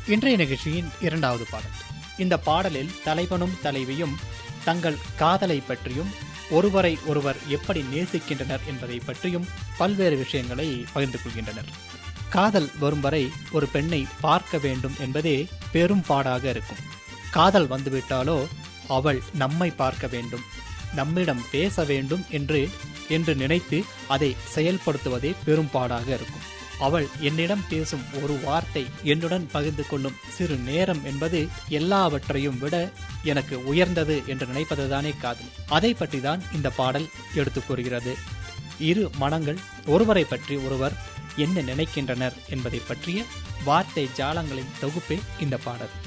இன்றைய நிகழ்ச்சியின் இரண்டாவது பாடல் இந்த பாடலில் தலைவனும் தலைவியும் தங்கள் காதலை பற்றியும் ஒருவரை ஒருவர் எப்படி நேசிக்கின்றனர் என்பதை பற்றியும் பல்வேறு விஷயங்களை பகிர்ந்து கொள்கின்றனர் காதல் வரும் வரை ஒரு பெண்ணை பார்க்க வேண்டும் என்பதே பெரும் பாடாக இருக்கும் காதல் வந்துவிட்டாலோ அவள் நம்மை பார்க்க வேண்டும் நம்மிடம் பேச வேண்டும் என்று என்று நினைத்து அதை செயல்படுத்துவதே பெரும் பாடாக இருக்கும் அவள் என்னிடம் பேசும் ஒரு வார்த்தை என்னுடன் பகிர்ந்து கொள்ளும் சிறு நேரம் என்பது எல்லாவற்றையும் விட எனக்கு உயர்ந்தது என்று நினைப்பதுதானே காதல் அதை பற்றி தான் இந்த பாடல் எடுத்துக் கூறுகிறது இரு மனங்கள் ஒருவரை பற்றி ஒருவர் என்ன நினைக்கின்றனர் என்பதை பற்றிய வார்த்தை ஜாலங்களின் தொகுப்பே இந்த பாடல்